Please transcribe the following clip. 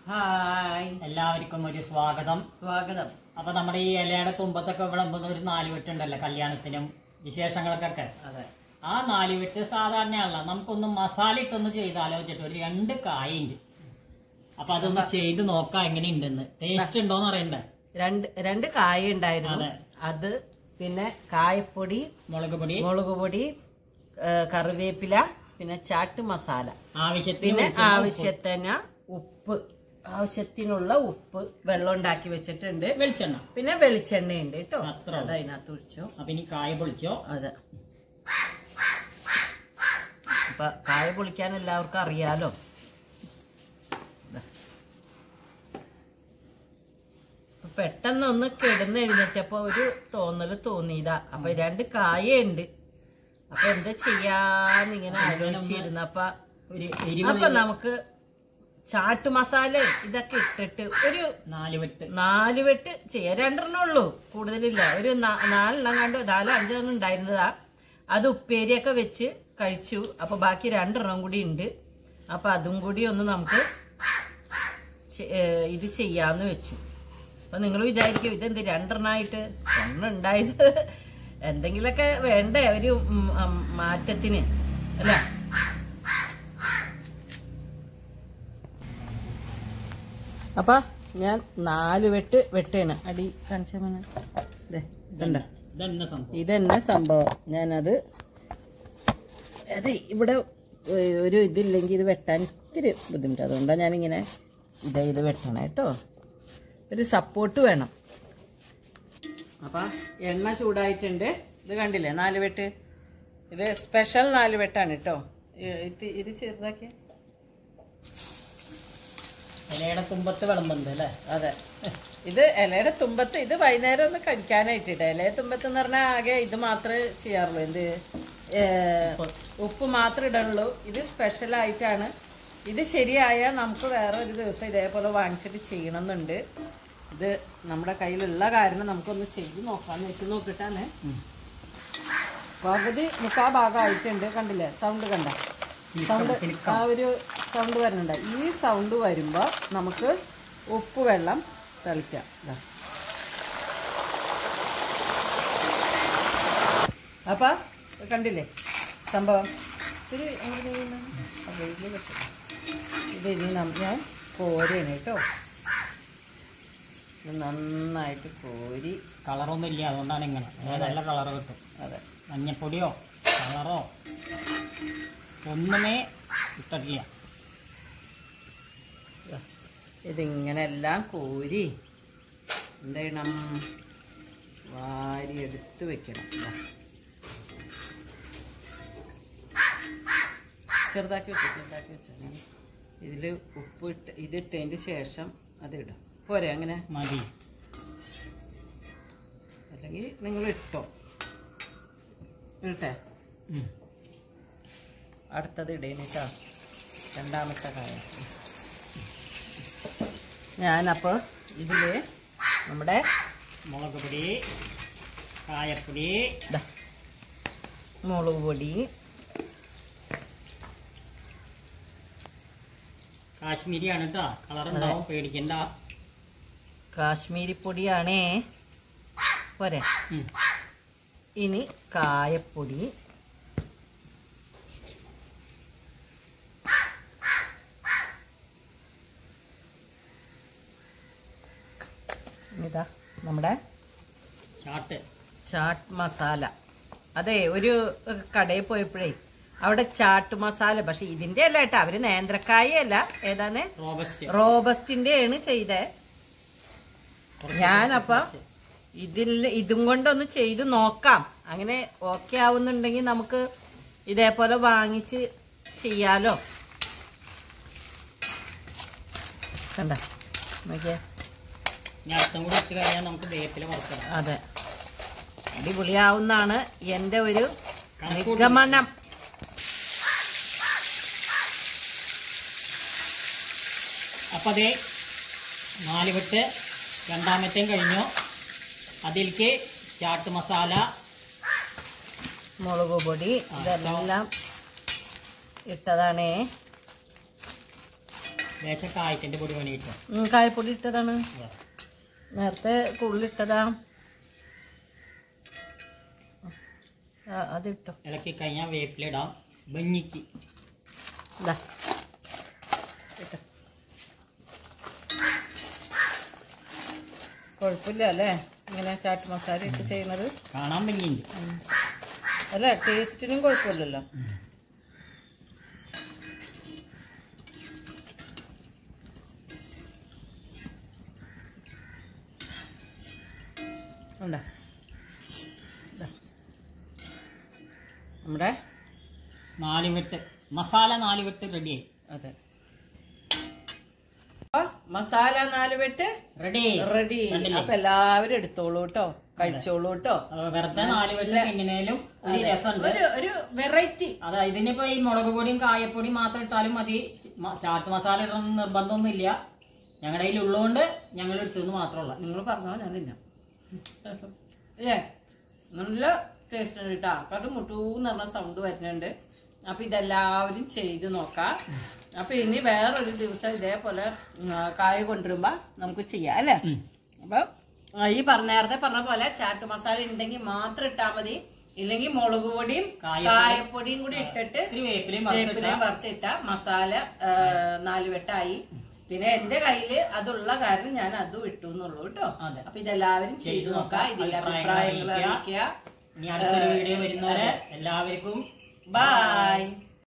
Hi എല്ലാവർക്കും ഒരു സ്വാഗതം സ്വാഗതം അപ്പൊ നമ്മുടെ ഈ ഇലയുടെ തുമ്പത്തൊക്കെ വിളമ്പുന്ന ഒരു നാലുവെട്ടുണ്ടല്ലോ കല്യാണത്തിനും വിശേഷങ്ങൾക്കൊക്കെ അതെ ആ നാലുവെട്ട് സാധാരണയല്ല നമുക്കൊന്ന് മസാല ഇട്ടൊന്ന് ചെയ്താലോ വെച്ചിട്ട് ഒരു രണ്ട് കായുണ്ട് അപ്പൊ അതൊന്ന് ചെയ്ത് നോക്കാം എങ്ങനെയുണ്ടെന്ന് ടേസ്റ്റ് ഉണ്ടോന്ന് അറിയണ്ടേ രണ്ട് രണ്ട് കായ ഉണ്ടായിരുന്നു അതെ. അത് പിന്നെ കായപ്പൊടി മുളക് പൊടി മുളക് പൊടി ഏ, കറിവേപ്പില പിന്നെ ചാട്ട് മസാല ആവശ്യത്തിന് പിന്നെ വെളിച്ചെണ്ണ, ഉപ്പ്. ആവശ്യത്തിന് ഉപ്പ് ആവശ്യത്തിനുള്ള ഉപ്പ് വെള്ളം ഉണ്ടാക്കി വെച്ചിട്ടുണ്ട് വെളിച്ചെണ്ണ പിന്നെ വെളിച്ചെണ്ണയുണ്ട് കേട്ടോ അത്ര അത് അതിനകത്ത് ഒഴിച്ചു അപ്പൊ ഇനി കായ പൊളിച്ചോ അതെ അപ്പൊ കായ പൊളിക്കാൻ എല്ലാവർക്കും അറിയാലോ ദാ. അപ്പൊ പെട്ടെന്ന് ഒന്ന് കിടന്ന് എഴുന്നേറ്റപ്പോ ഒരു തോന്നല് തോന്നിയതാ അപ്പൊ രണ്ട് കായുണ്ട് അപ്പൊ എന്താ ചെയ്യാന്ന് ഇങ്ങനെ ആലോചിച്ചിരുന്നപ്പ ഒരു അപ്പൊ എരിവുള്ള നമുക്ക് ചാട്ട് മസാല ഇതൊക്കെ ഇട്ടിട്ട് ഒരു നാലുവെട്ട് നാല് വെട്ട് ചെയ്യാം രണ്ടെണ്ണം ഉള്ളൂ കൂടുതലില്ല ഒരു നാ- നാലെണ്ണം കണ്ട് നാലോ അഞ്ചെണ്ണം ഉണ്ടായിരുന്നതാ അത് ഉപ്പേരിയൊക്കെ വെച്ച് കഴിച്ചു അപ്പൊ ബാക്കി രണ്ടെണ്ണം കൂടി ഉണ്ട് അപ്പൊ അതും കൂടി ഒന്ന് നമുക്ക് ചെ- ഏ, ഇത് ചെയ്യാന്ന് വെച്ചു അപ്പൊ നിങ്ങൾ വിചാരിക്കും ഇതെന്ത് രണ്ടെണ്ണമായിട്ട് രണ്ടെണ്ണം ഉണ്ടായത് എന്തെങ്കിലുമൊക്കെ വേണ്ടേ ഒരു ഉം, ഉം, മാറ്റത്തിന് അല്ലേ അപ്പൊ ഞാൻ നാല് വെട്ട് വെട്ടേണ് അടി കാണിച്ച കണ്ട ഇതെന്നെ സംഭവം ഇതന്നെ സംഭവം ഞാനത് അതെ ഇവിടെ ഏ, ഒരു ഇതില്ലെങ്കിൽ ഇത് വെട്ടാൻ ഇത്തിരി ബുദ്ധിമുട്ട് അതുകൊണ്ടാണ് ഞാനിങ്ങനെ ഇതേ ഇത് വെട്ടണം കേട്ടോ ഒരു സപ്പോർട്ട് വേണം അപ്പം എണ്ണ ചൂടായിട്ടുണ്ട് ഇത് കണ്ടില്ലേ നാല് വെട്ട് ഇത് സ്പെഷ്യൽ നാല് വെട്ടാണ് കേട്ടോ ഇത് ഇത് ചെറുതാക്കിയ ഇലയുടെ തുമ്പത്ത് വിളമ്പുണ്ട് അല്ലേ അതെ ഇത് ഇലയുടെ തുമ്പത്ത് ഇത് വൈകുന്നേരം ഒന്ന് കഴിക്കാനായിട്ടിട്ട് ഇലയുടെ തുമ്പത്ത് എന്ന് പറഞ്ഞാൽ ആകെ ഇത് മാത്രമേ ചെയ്യാറുള്ളൂ എന്ത് ഏ, ഉപ്പ് മാത്രമേ ഇടുള്ളൂ ഇത് സ്പെഷ്യൽ ആയിട്ടാണ് ഇത് ശരിയായാൽ നമുക്ക് വേറെ ഒരു ദിവസം ഇതേപോലെ വാങ്ങിച്ചിട്ട് ചെയ്യണമെന്നുണ്ട് ഇത് നമ്മുടെ കയ്യിലുള്ള കാരണം നമുക്കൊന്ന് ചെയ്ത് നോക്കാന്ന് വെച്ച് നോക്കിയിട്ടാണ് പകുതി മുക്കാ ഭാഗമായിട്ടുണ്ട് കണ്ടില്ലേ സൗണ്ട് കണ്ട സൗണ്ട് ആ ഒരു സൗണ്ട് വരുന്നുണ്ട് ഈ സൗണ്ട് വരുമ്പോൾ നമുക്ക് ഉപ്പ് വെള്ളം തളിക്കാം ദാ. അപ്പൊ കണ്ടില്ലേ സംഭവം ഇത് എങ്ങനെ ചെയ്യുന്നു? അപ്പൊ ഇതില് വെച്ച്. ഇത് ഇനി നം- ഞാൻ കോരിയാണ് കേട്ടോ ഇത് നന്നായിട്ട് കോരി കളറൊന്നും ഇല്ല അതുകൊണ്ടാണ് ഇങ്ങനെ അതായത് നല്ല കളർ കിട്ടും അതെ മഞ്ഞപ്പൊടിയോ കളറോ ഒന്നുമേ ഇട്ടിട്ടില്ല ഇതിങ്ങനെ എല്ലാം കോരി എന്ത് ചെയ്യണം വാരി എടുത്ത് വെക്കണം ദാ. ചെറുതാക്കി വെച്ചു ചെറുതാക്കി വെച്ചു ഞാൻ ഇതിൽ ഉപ്പ് ഇട്ട് ഇതിട്ടതിൻ്റെ ശേഷം അതിടും പോരെ അങ്ങനെ മതി അല്ലെങ്കിൽ നിങ്ങൾ ഇട്ടോ ഇട്ടേ ഉം. അടുത്തത് ഇടേനിട്ടോ രണ്ടാമത്തെ കായ ഞാനപ്പോൾ ഇതിൽ നമ്മുടെ മുളക് പൊടി കായപ്പൊടി ദാ, മുളക് പൊടി കാശ്മീരിയാണ് കേട്ടോ കളർ ഉണ്ടാവും പേടിക്കണ്ട കാശ്മീരി പൊടിയാണേ പോരെ ഉം. ഇനി കായപ്പൊടി ഇതാ നമ്മുടെ ചാട്ട് ചാട്ട് മസാല അതെ ഒരു കടയിൽ പോയപ്പോഴേ അവിടെ ചാട്ട് മസാല പക്ഷെ ഇതിന്റെ അല്ല കേട്ടോ അവര് നേന്ത്രക്കായല്ല ഏതാണ് റോബസ്റ്റ് റോബസ്റ്റിന്റെ ആണ് ചെയ്തേ കുറച്ച് ഞാനപ്പം ഇതിൽ ഇതും കൊണ്ടൊന്ന് ചെയ്ത് നോക്കാം അങ്ങനെ ഓക്കെ ആവുന്നുണ്ടെങ്കിൽ നമുക്ക് ഇതേപോലെ വാങ്ങിച്ച് ചെയ്യാലോ കണ്ട നോക്കിയേ ഇനി അടുത്തും കൂടി ഇട്ട് കഴിഞ്ഞാൽ നമുക്ക് വേപ്പില വറുക്കാം അതെ അടിപൊളിയാവുന്നാണ് എൻ്റെ ഒരു കണക്കൂട്ടി നിഗമനം അപ്പം അതേ നാല് വിട്ട് രണ്ടാമത്തെയും കഴിഞ്ഞു അതിലേക്ക് ചാട്ട് മസാല മുളക് പൊടി ഇതെല്ലാം ഇട്ടതാണേ ലേശം കായത്തിന്റെ പൊടി വേണി കിട്ടും ഉം, കായപ്പൊടി ഇട്ടതാണ് നേരത്തെ കൂടുതലിട്ടതാ ആ, അത് ഇട്ടോ ഇളക്കി കഴിഞ്ഞാൽ വേപ്പിലിടാം ഭംഗിക്ക് ഇതാ ഇട്ടോ കുഴപ്പമില്ല അല്ലേ ഇങ്ങനെ ചാട്ട് മസാല ഇട്ട് ചെയ്യുന്നത് കാണാൻ ഭംഗിയുണ്ട് അല്ല ടേസ്റ്റിനും കുഴപ്പമില്ലല്ലോ ഉണ്ടോ ദാ. നമ്മുടെ നാല് വെട്ട് മസാല നാല് വെട്ട് റെഡിയായി അതെ അപ്പൊ മസാല നാല് വെട്ട് റെഡി റെഡി കണ്ടില്ലേ? അപ്പൊ എല്ലാവരും എടുത്തോളൂ കേട്ടോ കഴിച്ചോളൂ കേട്ടോ അപ്പൊ വെറുതെ നാല് വെട്ട് എങ്ങനെയാലും ഒരു രസമുണ്ട് ഒരു ഒരു വെറൈറ്റി അതാ ഇതിനിപ്പോ ഈ മുളക് പൊടിയും കായപ്പൊടിയും മാത്രം ഇട്ടാലും മതി മ- ചാട്ട് മസാല ഇടണം നിർബന്ധമൊന്നുമില്ല ഞങ്ങളുടെ കയ്യിൽ ഉള്ളതുകൊണ്ട് ഞങ്ങൾ ഇട്ടെന്ന് മാത്രമല്ല നിങ്ങൾ പറഞ്ഞോ ഞാൻ തിന്നാം ഏ നല്ല ടേസ്റ്റ് ഉണ്ട് കേട്ടോ അത് മുട്ടൂന്ന് പറഞ്ഞ സൗണ്ട് വരുന്നുണ്ട് അപ്പൊ ഇതെല്ലാവരും ചെയ്ത് നോക്കാം അപ്പൊ ഇനി വേറൊരു ദിവസം ഇതേപോലെ ഉം, കായ കൊണ്ടുവരുമ്പോ നമുക്ക് ചെയ്യാം അല്ലേ അപ്പൊ ആ, ഈ പറഞ്ഞ നേരത്തെ പറഞ്ഞ പോലെ ചാട്ട് മസാല ഉണ്ടെങ്കിൽ മാത്രം ഇട്ടാ മതി ഇല്ലെങ്കിൽ മുളക് പൊടിയും കായപ്പൊടി. കായപ്പൊടിയും കൂടി ഇട്ടിട്ട് ഇത്തിരി വേപ്പിലയും വേപ്പിലയും വറുത്തിട്ട മസാല ആ, നാലുവെട്ടായി പിന്നെ എന്റെ കയ്യില് അതുള്ള കാരണം ഞാൻ അതും ഇട്ടു എന്നുള്ളൂ കേട്ടോ അതെ. അപ്പൊ ഇതെല്ലാവരും ചെയ്തു ചെയ്തു നോക്കാം നോക്കാം. ഇതിന്റെ അഭിപ്രായങ്ങൾ അഭിപ്രായങ്ങൾ അറിയിക്കുക. അറിയിക്കുക ഇനി അടുത്തൊരു വീഡിയോ വരുന്നവരെ എല്ലാവർക്കും ബൈ